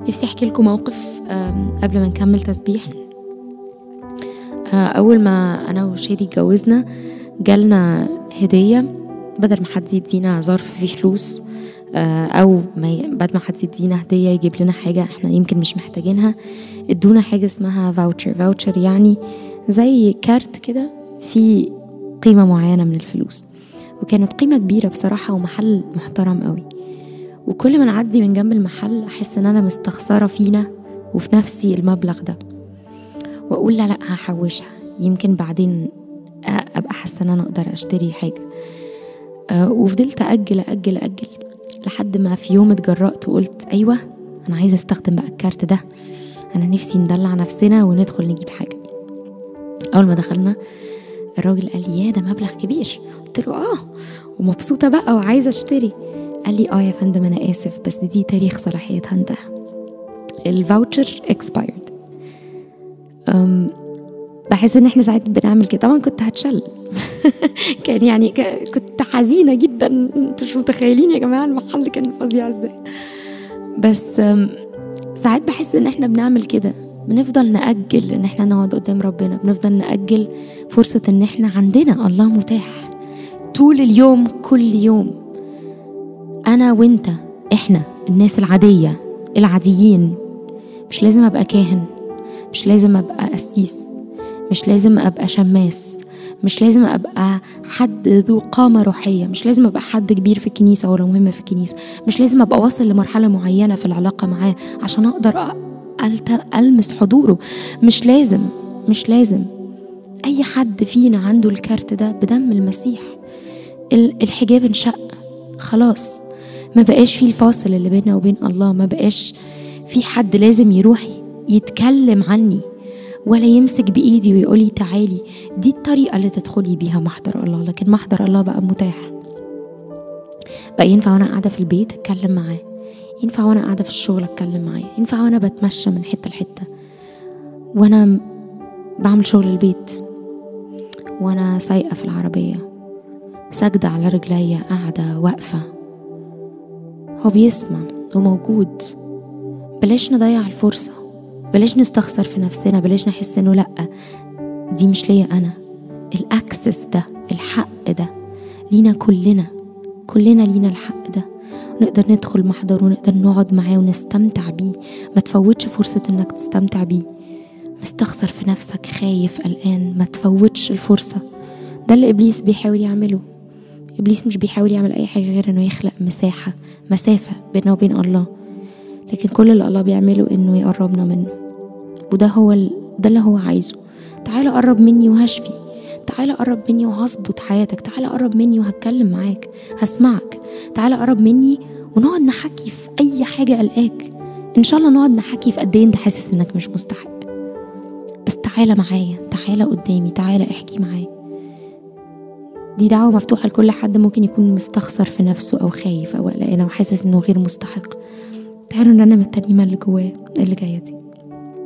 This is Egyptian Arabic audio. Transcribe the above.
نفسي احكي لكم موقف آم، قبل ما نكمل تسبيح آه، اول ما انا وشادي اتجوزنا جالنا هديه بدل ما حد يدينا ظرف فيه فلوس آه، او ما ي... بدل ما حد يدينا هديه يجيب لنا حاجه احنا يمكن مش محتاجينها ادونا حاجه اسمها فاوتشر فاوتشر يعني زي كارت كده فيه قيمه معينه من الفلوس وكانت قيمه كبيره بصراحه ومحل محترم قوي وكل ما نعدي من جنب المحل احس ان انا مستخسره فينا وفي نفسي المبلغ ده واقول لا لا هحوشها يمكن بعدين أ- ابقى حاسه ان انا اقدر اشتري حاجه أه، وفضلت اجل اجل اجل لحد ما في يوم اتجرأت وقلت ايوه انا عايزه استخدم بقى الكارت ده انا نفسي ندلع نفسنا وندخل نجيب حاجه اول ما دخلنا الراجل قال لي يا ده مبلغ كبير قلت له اه ومبسوطه بقى وعايزه اشتري قال لي اه يا فندم انا اسف بس دي تاريخ صلاحيتها انتهى الفاوتشر expired أم بحس ان احنا ساعات بنعمل كده طبعا كنت هتشل كان يعني ك- كنت حزينه جدا انتوا مش متخيلين يا جماعه المحل كان فظيع ازاي بس أم، ساعات بحس ان احنا بنعمل كده بنفضل نأجل ان احنا نقعد قدام ربنا بنفضل نأجل فرصة ان احنا عندنا الله متاح طول اليوم كل يوم انا وانت احنا الناس العادية العاديين مش لازم ابقى كاهن مش لازم ابقى قسيس مش لازم ابقى شماس مش لازم ابقى حد ذو قامه روحيه مش لازم ابقى حد كبير في الكنيسه ولا مهم في الكنيسه مش لازم ابقى واصل لمرحله معينه في العلاقه معاه عشان اقدر أ- ألت- المس حضوره مش لازم مش لازم اي حد فينا عنده الكارت ده بدم المسيح ال- الحجاب انشق خلاص ما بقاش في الفاصل اللي بيننا وبين الله ما بقاش في حد لازم يروح يتكلم عني ولا يمسك بايدي ويقولي تعالي دي الطريقه اللي تدخلي بيها محضر الله لكن محضر الله بقى متاح بقى ينفع وانا قاعده في البيت اتكلم معاه ينفع وانا قاعده في الشغل اتكلم معاه ينفع وانا بتمشى من حته لحته وانا م- بعمل شغل البيت وانا سايقه في العربيه ساجده على رجليا قاعده واقفه هو بيسمع وموجود بلاش نضيع الفرصه بلاش نستخسر في نفسنا بلاش نحس انه لا دي مش ليا انا الاكسس ده الحق ده لينا كلنا كلنا لينا الحق ده نقدر ندخل محضر ونقدر نقعد معاه ونستمتع بيه ما تفوتش فرصة انك تستمتع بيه مستخسر في نفسك خايف قلقان ما تفوتش الفرصة ده اللي ابليس بيحاول يعمله ابليس مش بيحاول يعمل اي حاجة غير انه يخلق مساحة مسافة بيننا وبين الله لكن كل اللي الله بيعمله انه يقربنا منه وده هو ال... ده اللي هو عايزه تعالى قرب مني وهشفي تعالى قرب مني وهظبط حياتك تعالى قرب مني وهتكلم معاك هسمعك تعالى قرب مني ونقعد نحكي في اي حاجه قلقاك ان شاء الله نقعد نحكي في قد ايه انت حاسس انك مش مستحق بس تعالى معايا تعالى قدامي تعالى احكي معايا دي دعوة مفتوحة لكل حد ممكن يكون مستخسر في نفسه أو خايف أو قلقان أو حاسس إنه غير مستحق تعالوا نرنم الترنيمة اللي جواه اللي جاية دي